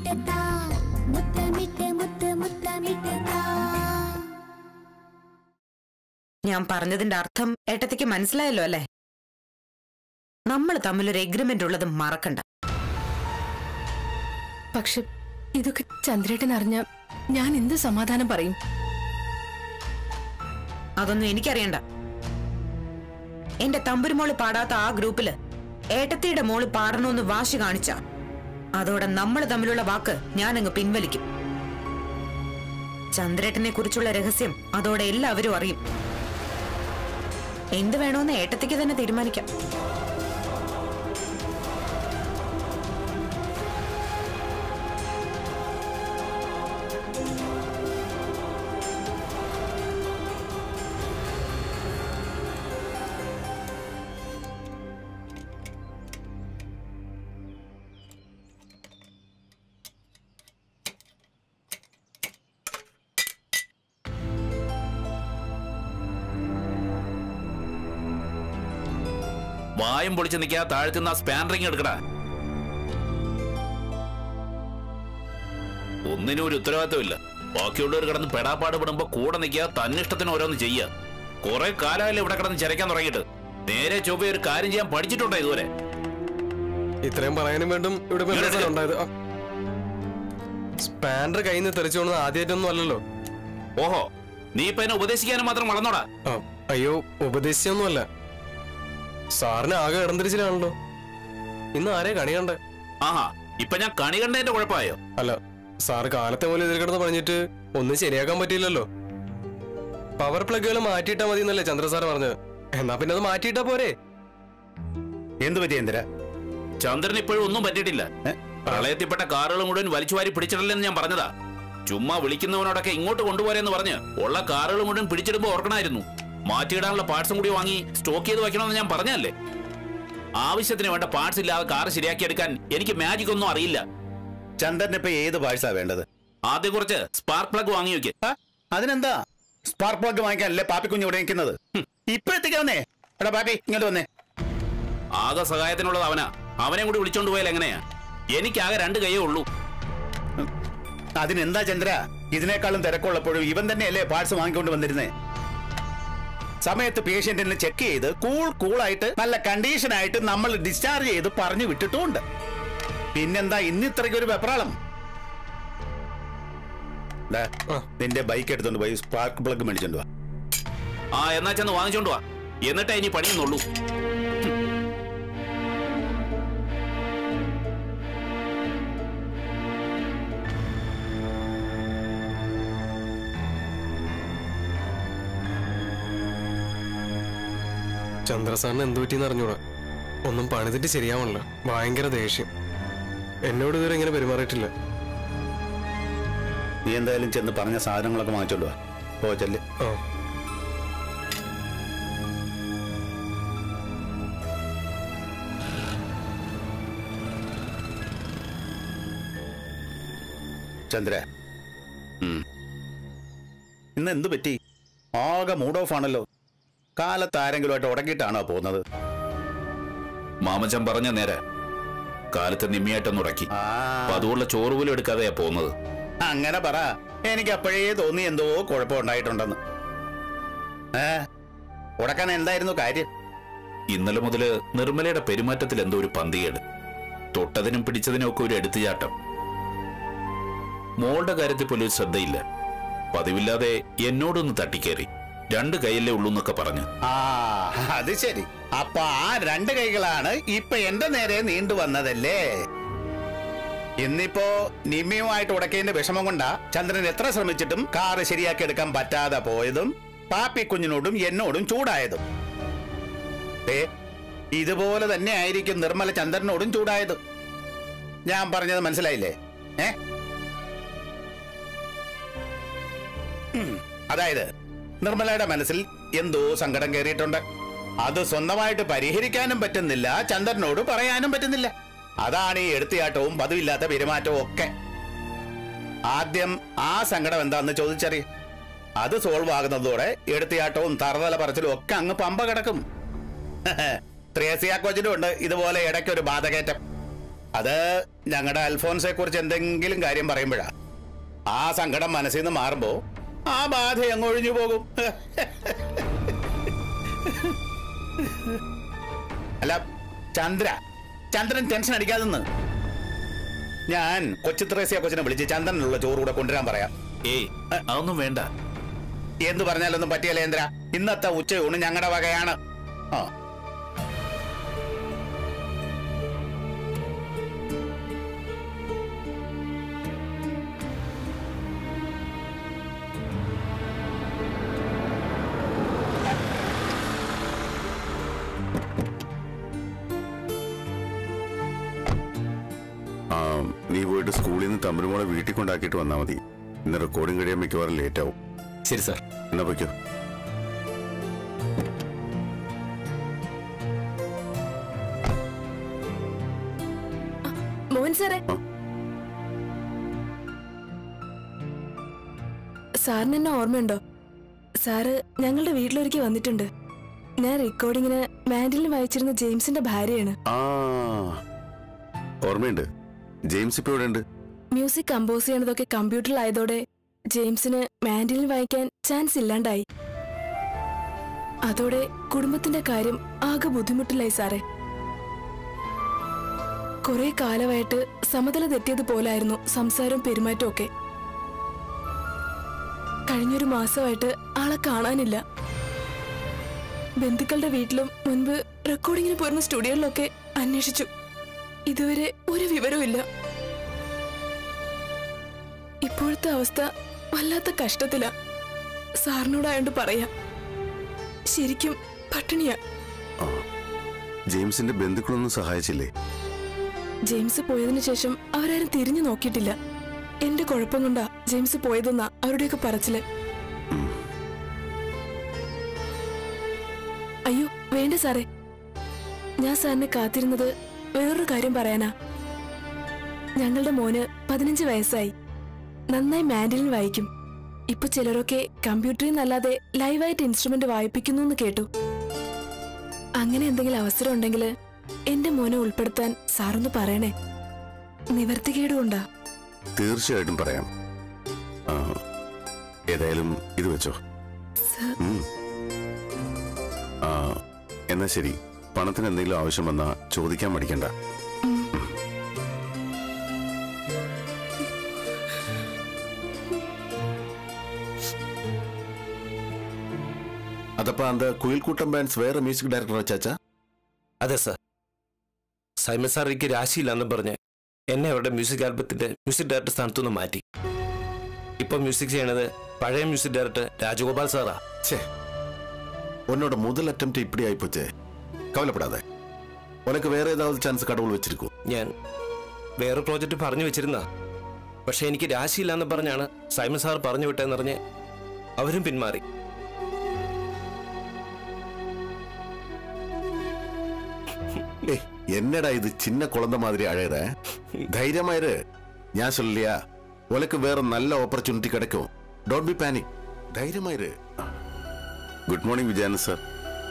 മുത്തമിട്ട് താ മുത്തമിട്ട് മുത്ത് മുത്തമിട്ട് താ ഞാൻ പറഞ്ഞതിന്റെ അർത്ഥം ഏട്ടത്തിക്ക് മനസ്സിലായല്ലോ അല്ലേ നമ്മൾ തമ്മിലൊരു എഗ്രിമെന്റ് ഉള്ളത് മറക്കണ്ട പക്ഷെ ഇതൊക്കെ ചന്ദ്രേട്ടൻ അറിഞ്ഞ ഞാൻ എന്ത് സമാധാനം പറയും അതൊന്നും എനിക്കറിയണ്ട എന്റെ തമ്പുരുമോള് പാടാത്ത ആ ഗ്രൂപ്പില് ഏട്ടത്തിയുടെ മോള് പാടണമെന്ന് വാശി കാണിച്ച അതോടെ നമ്മൾ തമ്മിലുള്ള വാക്ക് ഞാനങ്ങ് പിൻവലിക്കും ചന്ദ്രേട്ടനെ കുറിച്ചുള്ള രഹസ്യം അതോടെ എല്ലാവരും അറിയും എന്ത് വേണോന്ന് ഏട്ടത്തിക്ക് തന്നെ തീരുമാനിക്കാം വായും പൊളിച്ച് നിൽക്കാ താഴ്ത്തുന്ന സ്പാൻ റിങ് എടുക്കടാ ഒന്നിനും ഒരു ഉത്തരവാദിത്വമില്ല ബാക്കിയുള്ളവർ കിടന്ന് പെടാപ്പാട് പെടുമ്പോ കൂടെ നിൽക്കുക തന്നിഷ്ടത്തിന് ഓരോന്ന് ചെയ്യുക കുറെ കാലമല്ലേ ഇവിടെ കിടന്ന് ചിരക്കാൻ തുടങ്ങിയിട്ട് നേരെ ചൊവ്വ ഒരു കാര്യം ചെയ്യാൻ പഠിച്ചിട്ടുണ്ടോ ഇതുവരെ ഇത്രയും പറയാനും വേണ്ടും ഇവിടെ ഇങ്ങോട്ട് ഉണ്ടായത് സ്പാൻഡർ കയ്യിൽ നിന്ന് തെറിച്ചു പോകുന്നത് ആദ്യമായിട്ടൊന്നും അല്ലല്ലോ ഓഹോ നീ ഇപ്പൊ എന്നെ ഉപദേശിക്കാനും മാത്രം വളർന്നോടാ ആ, അയ്യോ ഉപദേശിച്ചൊന്നുമല്ല സാറിന് ആകെ ഇടംതിരിച്ചിലാണല്ലോ ഇന്ന് ആരെ കണി കണ്ടേ ആഹാ ഇപ്പൊ ഞാൻ കണി കണ്ടതിന്റെ കുഴപ്പമായോ അല്ല സാറ് കാലത്തെ പോലെ ഇതിൽ കിടന്ന് പറഞ്ഞിട്ട് ഒന്നും ശരിയാക്കാൻ പറ്റിയില്ലല്ലോ പവർ പ്ലഗുകൾ മാറ്റിയിട്ടാ മതി എന്നല്ലേ ചന്ദ്ര സാർ പറഞ്ഞത് എന്നാ പിന്നെ അത് മാറ്റിയിട്ടാ പോരെ എന്ത് പറ്റി എന്തിരാ ചന്ദ്രൻ ഇപ്പോഴും ഒന്നും പറ്റിയിട്ടില്ല പ്രളയത്തിൽപ്പെട്ട കാറുകൾ മുഴുവൻ വലിച്ചുവാരി പിടിച്ചിട്ടില്ലെന്ന് ഞാൻ പറഞ്ഞതാ ചുമ്മാ വിളിക്കുന്നവനോടൊക്കെ ഇങ്ങോട്ട് കൊണ്ടുപോരെന്ന് പറഞ്ഞ് ഉള്ള കാറുകൾ മുഴുവൻ പിടിച്ചിടുമ്പോ ഓർക്കണമായിരുന്നു മാറ്റിയിടാനുള്ള പാർട്സും കൂടി വാങ്ങി സ്റ്റോക്ക് ചെയ്ത് വെക്കണമെന്ന് ഞാൻ പറഞ്ഞല്ലേ ആവശ്യത്തിന് വേണ്ട പാർട്സ് ഇല്ലാതെ കാർ ശരിയാക്കിയെടുക്കാൻ എനിക്ക് മാജിക് ഒന്നും അറിയില്ല ചന്ദ്രന് ഇപ്പൊ ഏത് പാഴ്സാ വേണ്ടത് ആദ്യം കുറച്ച് സ്പാർക്ക് പ്ലഗ് വാങ്ങി വെക്ക് ആ, അതിനെന്താ സ്പാർക്ക് പ്ലഗ് വാങ്ങിക്കാനല്ലേ പാപ്പിക്കുഞ്ഞ് ഇവിടെ നിൽക്കുന്നത് ഹും, ഇപ്പൊ എത്തിക്കാന്നേ എടാ പാപ്പി ഇങ്ങോട്ട് വന്നേ ആകെ സഹായത്തിനുള്ളത് അവനാ അവനെ കൂടി വിളിച്ചോണ്ട് പോയാൽ എങ്ങനെയാ എനിക്കാകെ രണ്ട് കൈയേ ഉള്ളൂ അതിനെന്താ ചന്ദ്ര ഇതിനേക്കാളും തിരക്കുള്ളപ്പോഴും ഇവൻ തന്നെയല്ലേ പാർട്സ് വാങ്ങിക്കൊണ്ട് വന്നിരുന്നേ സമയത്ത് പേഷ്യന്റിനെ ചെക്ക് ചെയ്ത് കൂൾ കൂളായിട്ട് നല്ല കണ്ടീഷൻ ആയിട്ട് നമ്മൾ ഡിസ്ചാർജ് ചെയ്ത് പറഞ്ഞു വിട്ടിട്ടുമുണ്ട് പിന്നെന്താ ഇന്ന് ഇത്രയ്ക്ക് ഒരു വെപ്രാളം ദാ, നിന്റെ ബൈക്ക് എടുത്തോണ്ട് പോയി സ്പാർക്ക് പ്ലഗ് മേടിച്ചോണ്ട് വാ ആ എന്നാ ചെന്ന് വാങ്ങിച്ചോണ്ട് വാ എന്നിട്ടേ ഇനി പണിയുന്നുള്ളൂ ചന്ദ്ര സാറിന് എന്ത് പറ്റിയെന്ന് അറിഞ്ഞൂടാ ഒന്നും പണിതിട്ട് ശരിയാവണല്ലോ ഭയങ്കര ദേഷ്യം എന്നോട് ഇതുവരെ ഇങ്ങനെ പെരുമാറിയിട്ടില്ല നീ എന്തായാലും ചെന്ന് പറഞ്ഞ സാധനങ്ങളൊക്കെ വാങ്ങിച്ചോണ്ട് വാ പോ ചെല്ല് ആ ചന്ദ്ര ഇന്ന് എന്ത് പറ്റി ആകെ മൂഡ് ഓഫ് ആണല്ലോ കാലത്ത് ആരെങ്കിലുമായിട്ട് ഉടക്കിയിട്ടാണോ പോകുന്നത് മാമച്ചൻ പറഞ്ഞ നേരെ കാലത്ത് നിമ്മിയായിട്ടൊന്ന് ഉടക്കി ആ അപ്പൊ അതുകൊള്ള ചോറ് പോലും എടുക്കാതെയാ പോകുന്നത് അങ്ങനെ പറ എനിക്ക് അപ്പോഴേ തോന്നി എന്തോ കുഴപ്പമുണ്ടായിട്ടുണ്ടെന്ന് ഏ ഉടക്കാൻ എന്തായിരുന്നു കാര്യം ഇന്നലെ മുതല് നിർമ്മലയുടെ പെരുമാറ്റത്തിൽ എന്തോ ഒരു പന്തികേട് തൊട്ടതിനും പിടിച്ചതിനും ഒക്കെ ഒരു എടുത്തുചാട്ടം മോളുടെ കാര്യത്തിൽ പോലും ഒരു ശ്രദ്ധയില്ല പതിവില്ലാതെ എന്നോടൊന്ന് തട്ടിക്കേറി രണ്ട് കൈയല്ലേ ഉള്ളൂ എന്നൊക്കെ പറഞ്ഞു ആ അത് ശരി അപ്പൊ ആ രണ്ട് കൈകളാണ് ഇപ്പൊ എന്റെ നേരെ നീണ്ടു വന്നതല്ലേ ഇന്നിപ്പോ നിമ്മിയുമായിട്ട് ഉടക്കേന്റെ വിഷമം കൊണ്ടാ ചന്ദ്രൻ എത്ര ശ്രമിച്ചിട്ടും കാറ് ശരിയാക്കി എടുക്കാൻ പറ്റാതെ പോയതും പാപ്പി കുഞ്ഞിനോടും എന്നോടും ചൂടായതും ദേ, ഇതുപോലെ തന്നെ ആയിരിക്കും നിർമ്മല ചന്ദ്രനോടും ചൂടായത് ഞാൻ പറഞ്ഞത് മനസ്സിലായില്ലേ ഏ ഉം, അതായത് നിർമ്മലയുടെ മനസ്സിൽ എന്തോ സങ്കടം കയറിയിട്ടുണ്ട് അത് സ്വന്തമായിട്ട് പരിഹരിക്കാനും പറ്റുന്നില്ല ചന്ദ്രനോട് പറയാനും പറ്റുന്നില്ല അതാണ് ഈ എടുത്തിയാട്ടവും പതിവില്ലാത്ത പെരുമാറ്റവും ഒക്കെ ആദ്യം ആ സങ്കടം എന്താന്ന് ചോദിച്ചറിയ അത് സോൾവ് ആകുന്നതോടെ എടുത്തിയാട്ടവും തറതല പറച്ചിലും ഒക്കെ അങ്ങ് പമ്പ കിടക്കും ത്രേസിയ കോച്ചിനും ഉണ്ട് ഇതുപോലെ ഇടയ്ക്കൊരു ബാധകേറ്റം അത് ഞങ്ങളുടെ അൽഫോൻസെ കുറിച്ച് എന്തെങ്കിലും കാര്യം പറയുമ്പോഴാ ആ സങ്കടം മനസ്സിൽ നിന്ന് മാറുമ്പോ ആ ബാധ അങ്ങ് ഒഴിഞ്ഞു പോകും അല്ല ചന്ദ്ര ചന്ദ്രൻ ടെൻഷൻ അടിക്കാതെ നിന്ന് ഞാൻ കൊച്ചു ത്രേസ്യ കൊച്ചിനെ വിളിച്ച് ചന്ദ്രനുള്ള ചോറ് കൂടെ കൊണ്ടുവരാൻ പറയാം ഏയ് അതൊന്നും വേണ്ട എന്ത് പറഞ്ഞാലൊന്നും പറ്റിയല്ലേ ചന്ദ്ര ഇന്നത്തെ ഉച്ചയൂണ് ഞങ്ങളുടെ വകയാണ് ആ ആ നീ പോയിട്ട് സ്കൂളിൽ നിന്ന് തമ്പുരുമോളെ വീട്ടിൽ കൊണ്ടാക്കിയിട്ട് വന്നാൽ മതി ഇന്ന് റെക്കോർഡിംഗ് കഴിയാൻ മിക്കവാറും ലേറ്റ് ആവും ശരി സാർ എന്നാ വയ്ക്കോ മോഹൻ സാറേ ആ. സാറിന് എന്നെ ഓർമ്മയുണ്ടോ സാറ് ഞങ്ങളുടെ വീട്ടിലൊരിക്കൽ വന്നിട്ടുണ്ട് ഞാൻ റെക്കോർഡിങ്ങിന് മാൻഡിലിന് വായിച്ചിരുന്ന ജെയിംസിന്റെ ഭാര്യയാണ് ആ ഓർമ്മയുണ്ട് ജെയിംസ് ഇപ്പൊ ഇവിടെ ഉണ്ട് മ്യൂസിക് കമ്പോസ് ചെയ്യണതൊക്കെ കമ്പ്യൂട്ടറിലായതോടെ ജെയിംസിന് മാൻഡിലിൻ വായിക്കാൻ ചാൻസ് ഇല്ലാണ്ടായി അതോടെ കുടുംബത്തിന്റെ കാര്യം ആകെ ബുദ്ധിമുട്ടില്ലായി സാറേ കുറെ കാലമായിട്ട് സമതല തെറ്റിയതുപോലായിരുന്നു സംസാരവും പെരുമാറ്റവും ഒക്കെ കഴിഞ്ഞൊരു മാസമായിട്ട് ആളെ കാണാനില്ല ബന്ധുക്കളുടെ വീട്ടിലും മുൻപ് റെക്കോർഡിങ്ങിന് പോരുന്ന സ്റ്റുഡിയോയിലൊക്കെ അന്വേഷിച്ചു ഇതുവരെ ഒരു വിവരവും ഇല്ല ഇപ്പോഴത്തെ അവസ്ഥ വല്ലാത്ത കഷ്ടത്തില സാറിനോടായോണ്ട് പറയാ ശരിക്കും പട്ടിണിയാ ആ ജെയിംസിന്റെ ബന്ധുക്കളൊന്നും സഹായിച്ചില്ലേ ജെയിംസ് പോയതിനു ശേഷം അവരാരും തിരിഞ്ഞു നോക്കിയിട്ടില്ല എന്റെ കുഴപ്പം കൊണ്ടാ ജെയിംസ് പോയതെന്നാ അവരുടെയൊക്കെ പറച്ചില് അയ്യോ വേണ്ട സാറേ ഞാൻ സാറിനെ കാത്തിരുന്നത് വേറൊരു കാര്യം പറയാനാ ഞങ്ങളുടെ മോന് പതിനഞ്ച് വയസ്സായി നന്നായി മാൻഡിലിൻ വായിക്കും ഇപ്പൊ ചിലരൊക്കെ കമ്പ്യൂട്ടറിൽ നിന്നല്ലാതെ ലൈവായിട്ട് ഇൻസ്ട്രുമെന്റ് വായിപ്പിക്കുന്നു എന്ന് കേട്ടു അങ്ങനെ എന്തെങ്കിലും അവസരം ഉണ്ടെങ്കിൽ എന്റെ മോനെ ഉൾപ്പെടുത്താൻ സാറൊന്ന് പറയണേ നിവർത്തികേടുകൊണ്ടാ തീർച്ചയായിട്ടും പറയാം ആ ഏതായാലും ഇത് വെച്ചോ സർ ഉം. ആ എന്നാ ശരി പണത്തിന് എന്തെങ്കിലും ആവശ്യം വന്നാ ചോദിക്കാൻ മടിക്കണ്ട അതപ്പോ அந்த കുയിൽക്കൂട്ടം ബാൻഡ്സ് വേറെ മ്യൂസിക് ഡയറക്ടർ വച്ചാച്ചാ അതെ സാർ സൈമൻ സാർ എനിക്ക് രാശിയില്ലാന്നും പറഞ്ഞ് എന്നെ അവരുടെ മ്യൂസിക് ആൽബത്തിന്റെ മ്യൂസിക് ഡയറക്ടർ സ്ഥാനത്തുനിന്ന് മാറ്റി ഇപ്പൊ മ്യൂസിക് ചെയ്യണത് പഴയ മ്യൂസിക് ഡയറക്ടർ രാജഗോപാൽ സാറാ ச்சே உன்னோட முதல் அட்டம்ப்ட் இப்படி ஆயிப்போச்சே கவலைப்படாத உனக்கு வேற ஏதாவது சான்ஸ் கடவுள் வச்சிருக்கோம் ഞാൻ വേറെ പ്രോജക്റ്റ് പറഞ്ഞു വെച്ചിരുന്ന പക്ഷെ എനിക്ക് രാശിയില്ലാന്ന് പറഞ്ഞാണ് സൈമൻ സാർ പറഞ്ഞു വിട്ടെന്നറിഞ്ഞ് അവരും പിന്മാറി ஏய் என்னடா இது சின்ன குழந்தை மாதிரி அழற தைரியமாயிரு ஞான் சொல்லலையா உனக்கு வேற நல்ல ஆப்பர்ச்சுனிட்டி கிடைக்கும் டோன்ட் பி பேனிக் தைரியமாயிரு குட் மார்னிங் விஜயானந்த் சார்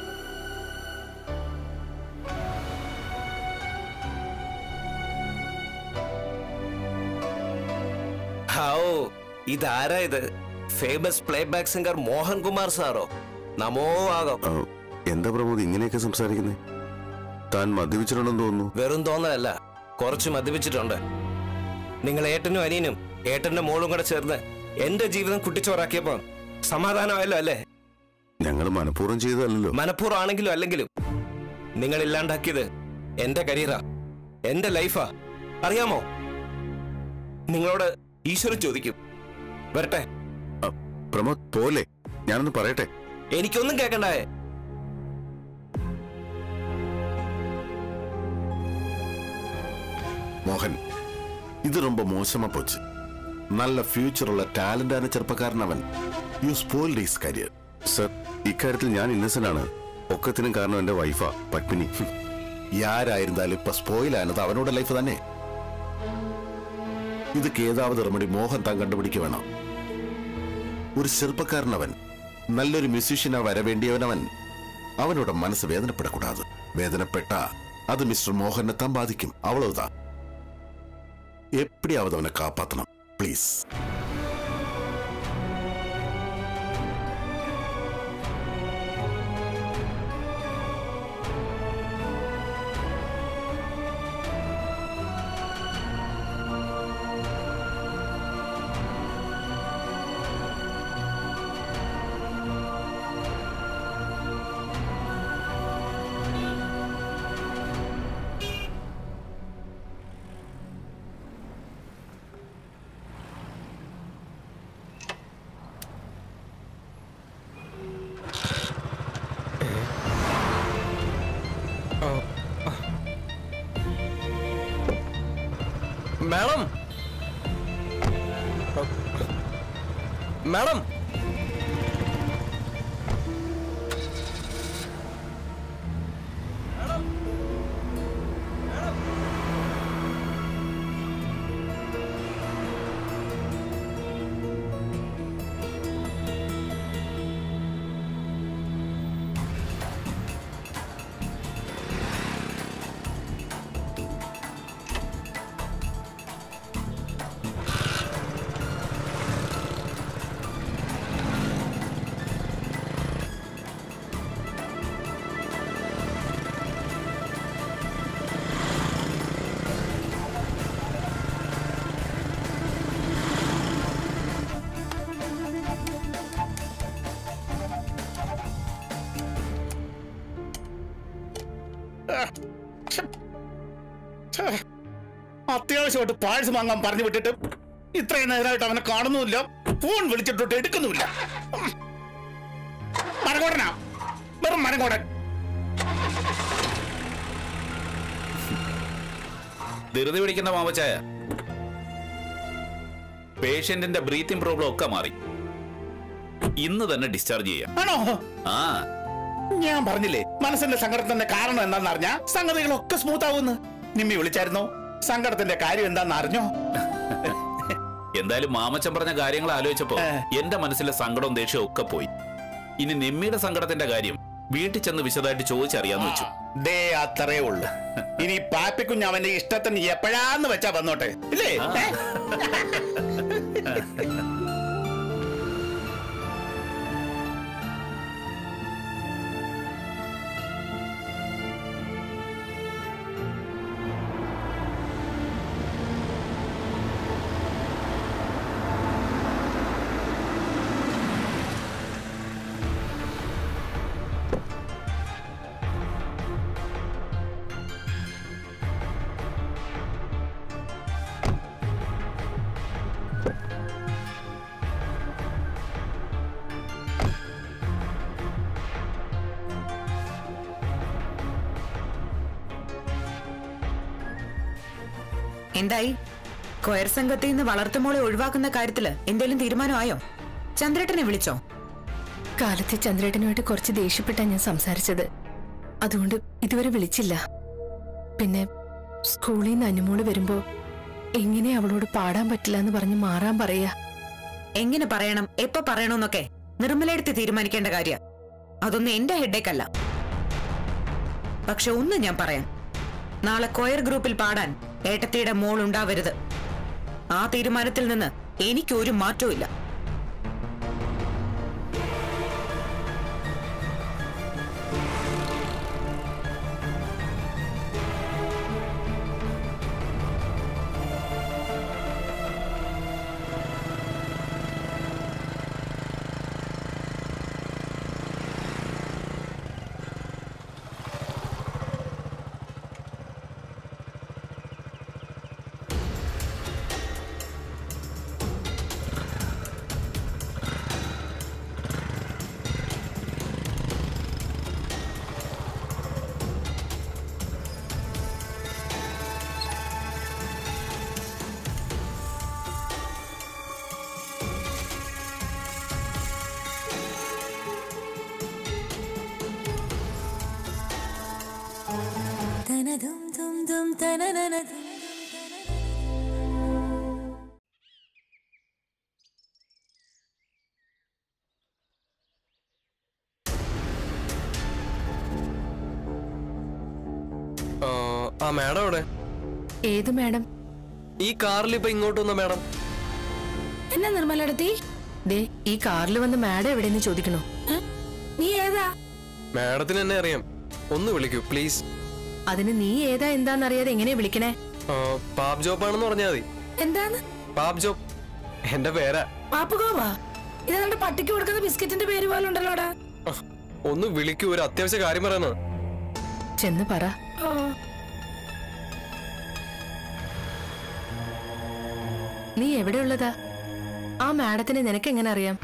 ഹാവോ ഇതാരാ ഇത് ഫേമസ് പ്ലേബാക്ക് സിംഗർ മോഹൻകുമാർ സാറോ നമോ ആകം ആ, എന്താ പ്രമോദ് ഇങ്ങനെയൊക്കെ സംസാരിക്കുന്നേ താൻ മദ്യപിച്ചിട്ടുണ്ടെന്ന് തോന്നുന്നു വെറും തോന്നലല്ല കുറച്ച് മദ്യപിച്ചിട്ടുണ്ട് നിങ്ങൾ ഏട്ടനും അനിയനും ഏട്ടന്റെ മോളും കൂടെ ചേർന്ന് എന്റെ ജീവിതം കുട്ടിച്ചോറാക്കിയപ്പോ സമാധാനമായല്ലോ അല്ലേ ഞങ്ങൾ മനഃപൂർവ്വം ചെയ്തതല്ലോ മനഃപൂർവ്വം ആണെങ്കിലും അല്ലെങ്കിലും നിങ്ങൾ ഇല്ലാണ്ടാക്കിയത് എന്റെ കരിയറാ എന്റെ ലൈഫാ അറിയാമോ നിങ്ങളോട് ഈശ്വരൻ ചോദിക്കും വരട്ടെ പ്രമോദ് പോലെ ഞാനൊന്ന് പറയട്ടെ എനിക്കൊന്നും കേക്കണ്ടായേ മോഹൻ ഇത് ரொம்ப மோசமா போச்சு நல்ல ഫ്യൂച്ചർ ഉള്ള ടാലന്റാണ് ചെറുപ്പക്കാരൻ അവൻ you spoiled his career sir ഇക്കാര്യത്തിൽ ഞാൻ ഇന്നസെന്റ് ആണ് ഒക്കത്തിനും കാരണം എന്റെ വൈഫാ പത്മിനി യാരായിരുന്നാലും ഇപ്പൊ സ്പോയിൽ ആയത് അവനോட ലൈഫ് തന്നെ ഇതൊക്കെ ഏതാവത് റെമഡി മോഹൻ താൻ കണ്ടുപിടിക്കുക വേണം ഒരു ചെറുപ്പക്കാരനവൻ നല്ലൊരു മ്യൂസീഷ്യനാ വരവേണ്ടിയവനവൻ അവനോட മനസ്സ് വേദനപ്പെടக்கூடாது വേദനപ്പെട്ട അത് മിസ്റ്റർ മോഹനെ താൻ ബാധിക്കും അവളോതാ എപ്പിടിയാവത് അവനെ കാപ്പാത്തണം പ്ലീസ് മാഡം മാഡം ഛേ, അത്യാവശ്യമായിട്ട് പാഴ്സ് വാങ്ങാൻ പറഞ്ഞു വിട്ടിട്ട് ഇത്രയും നേരമായിട്ട് അവനെ കാണുന്നുമില്ല ഫോൺ വിളിച്ചിട്ടോട്ട് എടുക്കുന്നുമില്ല ഉം. മരങ്ങോടനാ വെറും മരങ്ങോടൻ ധൃതി പിടിക്കുന്ന മാമച്ചായ പേഷ്യന്റിന്റെ ബ്രീത്തിങ് പ്രോബ്ലം ഒക്കെ മാറി ഇന്ന് തന്നെ ഡിസ്ചാർജ് ചെയ്യാം ആണോ ആ ഞാൻ പറഞ്ഞില്ലേ മനസ്സിന്റെ സങ്കടത്തിന്റെ കാരണം എന്താണെന്ന് അറിഞ്ഞാ സംഗതികളൊക്കെ സ്മൂത്ത് ആവുന്നു നിമ്മി വിളിച്ചായിരുന്നോ സങ്കടത്തിന്റെ കാര്യം എന്താണെന്ന് അറിഞ്ഞോ എന്തായാലും മാമച്ചൻ പറഞ്ഞ കാര്യങ്ങൾ ആലോചിച്ചപ്പോ ഏ. എന്റെ മനസ്സിലെ സങ്കടവും ദേഷ്യവും ഒക്കെ പോയി ഇനി നിമ്മിയുടെ സങ്കടത്തിന്റെ കാര്യം വീട്ടിൽ ചെന്ന് വിശദമായിട്ട് ചോദിച്ചറിയാന്ന് വെച്ചു ദേ അത്രേ ഉള്ളു ഇനി പാപ്പിക്കുഞ്ഞ് അവന്റെ ഇഷ്ടത്തിന് എപ്പോഴാന്ന് വെച്ചാ വന്നോട്ടെ ഇല്ലേ ഏ? എന്തായി കൊയർ സംഘത്തിൽ നിന്ന് വളർത്തുമോളെ ഒഴിവാക്കുന്ന കാര്യത്തില് എന്തേലും തീരുമാനമായോ ചന്ദ്രേട്ടനെ വിളിച്ചോ കാലത്തെ ചന്ദ്രേട്ടനുമായിട്ട് കുറച്ച് ദേഷ്യപ്പെട്ടാ ഞാൻ സംസാരിച്ചത് അതുകൊണ്ട് ഇതുവരെ വിളിച്ചില്ല പിന്നെ സ്കൂളിൽ നിന്ന് അനുമോള് വരുമ്പോ എങ്ങനെ അവളോട് പാടാൻ പറ്റില്ല എന്ന് പറഞ്ഞ് മാറാൻ പറയാ എങ്ങനെ പറയണം എപ്പോ പറയണമെന്നൊക്കെ നിർമ്മലയെടുത്ത് തീരുമാനിക്കേണ്ട കാര്യ അതൊന്നും എന്റെ ഹെഡേക്കല്ല പക്ഷെ ഒന്ന് ഞാൻ പറയാം നാളെ കൊയർ ഗ്രൂപ്പിൽ പാടാൻ ഏട്ടത്തിയുടെ മോൾ ഉണ്ടാവരുത് ആ തീരുമാനത്തിൽ നിന്ന് എനിക്കൊരു മാറ്റവും ഇല്ല തനതും തും തും തനനനതും ആ, ആ മാഡം അവിടെ ഏത് മാഡം ഈ കാറിൽ ഇപ്പൊ ഇങ്ങോട്ട് വന്ന മാഡം എന്നാ നിർമ്മലടത്തി ദേ ഈ കാറിൽ വന്ന് മാഡം എവിടെയെന്ന് ചോദിക്കണോ നീ ഏതാ മാഡത്തിന് എന്നെ അറിയാം ഒന്ന് വിളിക്കൂ പ്ലീസ് അതിന് നീ ഏതാ എന്താന്നറിയാതെ എങ്ങനെയാ വിളിക്കണേ പാപ് ജോബ് ആണെന്ന് പറഞ്ഞാൽ മതി എന്താന്ന് പാപ് ജോബ് എന്റെ പേരാ പാപ്പുകോവാ ഇത് നമ്മുടെ പട്ടിക്ക് കൊടുക്കുന്ന ബിസ്ക്കറ്റിന്റെ പേര് പോലെ ഉണ്ടല്ലോടാ ആ, ഒന്ന് വിളിക്കൂ ഒരു അത്യാവശ്യ കാര്യം പറയാനാ ചെന്ന് പറ ഓ, നീ എവിടെയുള്ളതാ ആ മാഡത്തിനെ നിനക്ക് എങ്ങനെ അറിയാം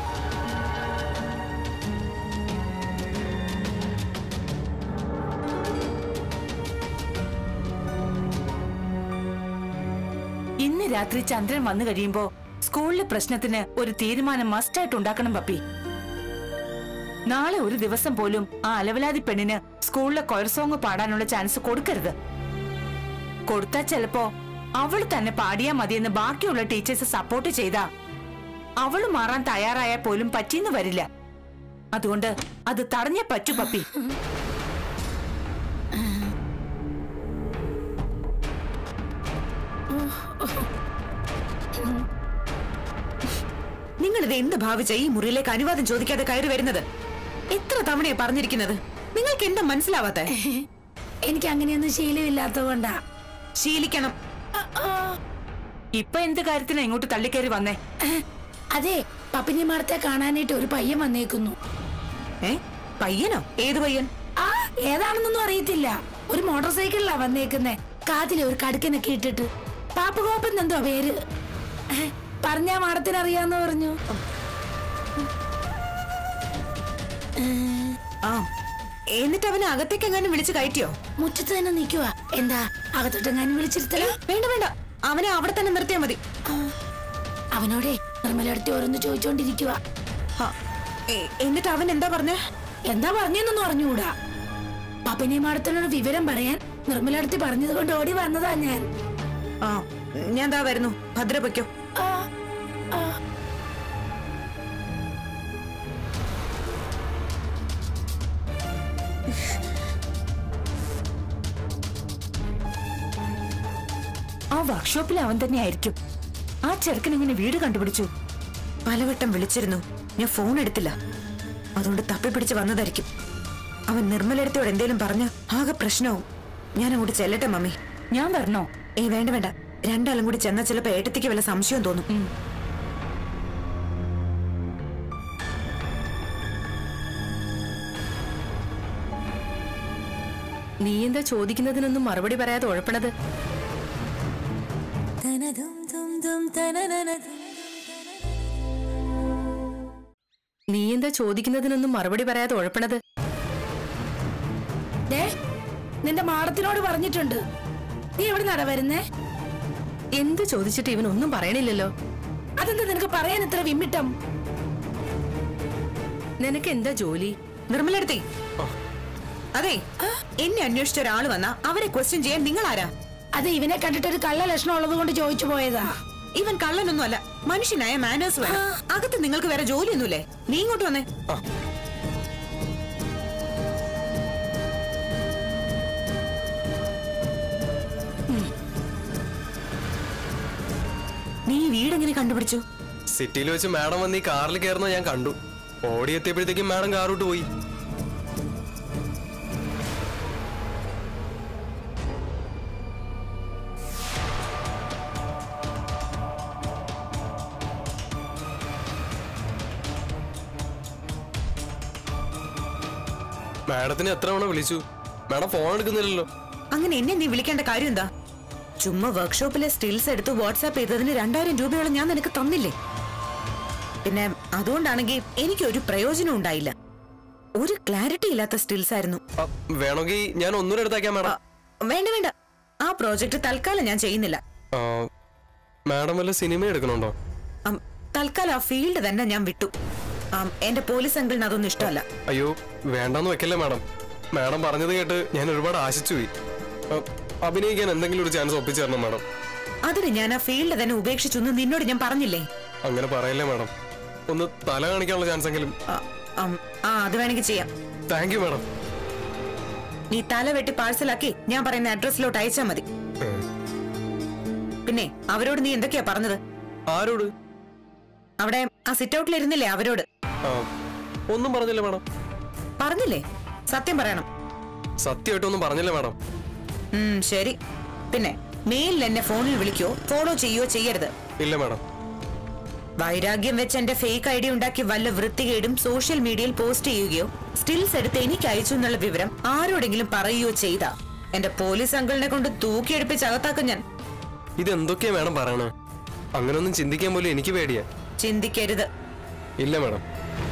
ഇന്ന് രാത്രി ചന്ദ്രൻ വന്നു കഴിയുമ്പോ സ്കൂളിലെ പ്രശ്നത്തിന് ഒരു തീരുമാനം മസ്റ്റായിട്ട് ഉണ്ടാക്കണം പപ്പി നാളെ ഒരു ദിവസം പോലും ആ അലവലാതി പെണ്ണിന് സ്കൂളിലെ കൊയർ സോങ് പാടാനുള്ള ചാൻസ് കൊടുക്കരുത് കൊടുത്താ ചിലപ്പോ അവൾ തന്നെ പാടിയാ മതിയെന്ന് ബാക്കിയുള്ള ടീച്ചേഴ്സ് സപ്പോർട്ട് ചെയ്താ അവള് മാറാൻ തയ്യാറായാൽ പോലും പറ്റിയെന്ന് വരില്ല അതുകൊണ്ട് അത് തടഞ്ഞേ പറ്റൂ പപ്പി നിങ്ങൾ ഇത് എന്ത് ഭാവിച്ച ഈ മുറിയിലേക്ക് അനുവാദം ചോദിക്കാതെ കയറി വരുന്നത് എത്ര തവണയാ പറഞ്ഞിരിക്കുന്നത് നിങ്ങൾക്ക് എന്താ മനസ്സിലാവാത്തെ എനിക്ക് അങ്ങനെയൊന്നും ശീലമില്ലാത്തതുകൊണ്ടാ ശീലിക്കണം ഇപ്പൊ എന്ത് കാര്യത്തിനാ ഇങ്ങോട്ട് തള്ളിക്കയറി വന്നേ അതെ പപ്പിനി മാടത്തെ കാണാനായിട്ട് ഒരു പയ്യൻ വന്നേക്കുന്നു ഏ പയ്യനോ ഏത് പയ്യൻ ആ ഏതാണെന്നൊന്നും അറിയത്തില്ല ഒരു മോട്ടോർ സൈക്കിളിലാ വന്നേക്കുന്നേ കാതിലെ ഒരു കടുക്കനൊക്കെ ഇട്ടിട്ട് പാപ്പുകോപ്പൻ എന്തോ പേര് പറഞ്ഞാ മാടത്തിന് അറിയാന്ന് പറഞ്ഞു ആ എന്നിട്ട് അവനെ അകത്തേക്ക് എങ്ങാനും വിളിച്ചു കയറ്റിയോ മുറ്റത്ത് തന്നെ നിൽക്കുക എന്താ അകത്തോട്ടെങ്ങാനും വിളിച്ചിരുത്തല വേണ്ട വേണ്ട അവനെ അവിടെ തന്നെ നിർത്തിയാ മതി അവനോടെ നിർമ്മലടുത്ത് ഓരോന്ന് ചോദിച്ചോണ്ടിരിക്കുക ആ, എ- എന്നിട്ട് അവൻ എന്താ പറഞ്ഞേ എന്താ പറഞ്ഞെന്നൊന്നും അറിഞ്ഞുകൂടാ പപ്പനെ മാടത്തിനൊരു വിവരം പറയാൻ നിർമ്മലടുത്ത് പറഞ്ഞത് കൊണ്ട് ഓടി വന്നതാ ഞാൻ ആ ഞാൻ ദാ വരുന്നു ഭദ്ര പൊയ്ക്കോ ആ, ആ. ആ വർക്ക്ഷോപ്പിൽ അവൻ തന്നെ ആയിരിക്കും ആ ചെറുക്കൻ ഇങ്ങനെ വീട് കണ്ടുപിടിച്ചു പലവട്ടം വിളിച്ചിരുന്നു ഞാൻ ഫോൺ എടുത്തില്ല അതുകൊണ്ട് തപ്പിപ്പിടിച്ച് വന്നതായിരിക്കും അവൻ നിർമ്മലടുത്തോട് എന്തേലും പറഞ്ഞ ആകെ പ്രശ്നവും ഞാൻ അങ്ങോട്ട് ചെല്ലട്ടെ മമ്മി ഞാൻ വരണോ ഏയ് വേണ്ട വേണ്ട രണ്ടാളും കൂടി ചെന്നാൽ ചിലപ്പോ ഏട്ടത്തിക്ക് വല്ല സംശയം തോന്നും നീ എന്താ ചോദിക്കുന്നതിനൊന്നും മറുപടി പറയാതെ ഉഴപ്പണത് നീ എന്താ ചോദിക്കുന്നതിനൊന്നും മറുപടി പറയാതെ ഉഴപ്പണത് ദേ, നിന്റെ മാടത്തിനോട് പറഞ്ഞിട്ടുണ്ട് നീ എവിടെ നടാ വരുന്നേ എന്ത് ചോദിച്ചിട്ട് ഇവൻ ഒന്നും പറയണില്ലല്ലോ അതെന്താ നിനക്ക് പറയാൻ ഇത്ര വിമ്മിട്ടം നിനക്ക് എന്താ ജോലി നിർമ്മലടുത്തി അതെ എന്നെ അന്വേഷിച്ച ഒരാൾ വന്നാ അവരെ ക്വസ്റ്റ്യൻ ചെയ്യാൻ നിങ്ങൾ ആരാ അത് ഇവനെ കണ്ടിട്ട് ഒരു കള്ള ലക്ഷണം ഉള്ളത് കൊണ്ട് ചോദിച്ചു പോയതാ ഇവൻ കള്ളനൊന്നും അല്ല മനുഷ്യനായ മാനേഴ്സ് വേണം അകത്ത് നിങ്ങൾക്ക് വേറെ ജോലിയൊന്നുമില്ലേ നീ ഇങ്ങോട്ട് വന്നേ ഉം. നീ ഈ വീടെങ്ങനെ കണ്ടുപിടിച്ചു സിറ്റിയിൽ വെച്ച് മാഡം വന്ന് ഈ കാറിൽ കയറുന്നത് ഞാൻ കണ്ടു ഓടി എത്തിയപ്പോഴത്തേക്കും മാഡം കാറോട്ട് പോയി മാഡത്തിന് എത്ര തവണ വിളിച്ചു മാഡം ഫോൺ എടുക്കുന്നില്ലല്ലോ അങ്ങനെ എന്നെ നീ വിളിക്കേണ്ട കാര്യം എന്താ ചുമ്മാ വർക്ക്ഷോപ്പിലെ സ്റ്റിൽസ് എടുത്ത് വാട്സാപ്പ് ചെയ്തതിന് രണ്ടായിരം രൂപയോളം ഞാൻ നിനക്ക് തന്നില്ലേ പിന്നെ അതുകൊണ്ടാണെങ്കിൽ എനിക്ക് ഒരു പ്രയോജനം ഉണ്ടായില്ല ഒരു ക്ലാരിറ്റി ഇല്ലാത്ത സ്റ്റിൽസ് ആയിരുന്നു ആ, വേണമെങ്കിൽ ഞാൻ ഒന്നുകൂടെ എടുത്തേക്കാം മാഡം വേണ്ട വേണ്ട ആ പ്രോജക്റ്റ് തൽക്കാലം ഞാൻ ചെയ്യുന്നില്ല ആ, മാഡം വല്ല സിനിമ എടുക്കണുണ്ടോ അം, തൽക്കാലം ആ ഫീൽഡ് തന്നെ ഞാൻ വിട്ടു ആം, എന്റെ പോലീസ് അങ്കിളിന് അതൊന്നും ഇഷ്ടമല്ല അയ്യോ വേണ്ടെന്ന് വെക്കല്ലേ മാഡം മാഡം പറഞ്ഞത് കേട്ട് ഞാൻ ഒരുപാട് ആശിച്ചു പോയി ആ, അഭിനയിക്കാൻ എന്തെങ്കിലും ഒരു ചാൻസ് ഒപ്പിച്ചു തരണം മാഡം അതിന് ഞാൻ ആ ഫീൽഡ് തന്നെ ഉപേക്ഷിച്ചു എന്ന് നിന്നോട് ഞാൻ പറഞ്ഞില്ലേ അങ്ങനെ പറയല്ലേ മാഡം ഒന്ന് തല കാണിക്കാനുള്ള ചാൻസ് എങ്കിലും ആ, ആം, ആ അത് വേണമെങ്കിൽ ചെയ്യാം താങ്ക് യു മാഡം നീ തല വെട്ടി പാഴ്സലാക്കി ഞാൻ പറയുന്ന അഡ്രസ്സിലോട്ട് അയച്ചാൽ മതി പിന്നെ അവരോട് നീ എന്തൊക്കെയാ പറഞ്ഞത് ആരോട് അവിടെ ആ സിറ്റ് ഔട്ടിൽ ഇരുന്നില്ലേ അവരോട് ആ, ഒന്നും പറഞ്ഞില്ല മാഡം പറഞ്ഞില്ലേ സത്യം പറയണം സത്യമായിട്ടൊന്നും പറഞ്ഞില്ല മാഡം ഉം, ശരി പിന്നെ മെയിലിൽ എന്നെ ഫോണിൽ വിളിക്കോ ഫോളോ ചെയ്യോ ചെയ്യരുത് ഇല്ല മാഡം വൈരാഗ്യം വെച്ച് എന്റെ ഫേക്ക് ഐ ഡി ഉണ്ടാക്കി വല്ല വൃത്തികേടും സോഷ്യൽ മീഡിയയിൽ പോസ്റ്റ് ചെയ്യുകയോ സ്റ്റിൽസ് എടുത്ത് എനിക്ക് അയച്ചു എന്നുള്ള വിവരം ആരോടെങ്കിലും പറയുകയോ ചെയ്താ എന്റെ പോലീസ് അങ്കിളിനെ കൊണ്ട് തൂക്കിയെടുപ്പിച്ച് അകത്താക്കും ഞാൻ ഇതെന്തൊക്കെയാ മാഡം പറയണേ അങ്ങനൊന്നും ചിന്തിക്കാൻ പോലും എനിക്ക് പേടിയാ ചിന്തിക്കരുത് ഇല്ല മാഡം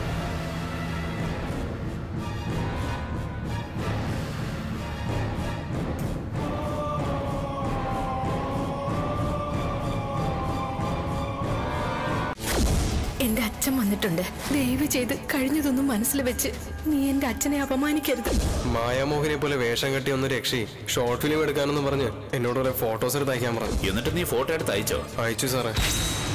എന്റെ അച്ഛൻ വന്നിട്ടുണ്ട് ദയവ് ചെയ്ത് കഴിഞ്ഞതൊന്നും മനസ്സിൽ വെച്ച് നീ എന്റെ അച്ഛനെ അപമാനിക്കരുത് മായാമോഹിനെ പോലെ വേഷം കെട്ടി ഒന്ന് രക്ഷി ഷോർട്ട് ഫിലിം എടുക്കാനെന്ന് പറഞ്ഞ് എന്നോട് കുറെ ഫോട്ടോസ് എടുത്ത് അയക്കാൻ പറഞ്ഞു എന്നിട്ട് നീ ഫോട്ടോ എടുത്ത് അയച്ചോ അയച്ചു സാറേ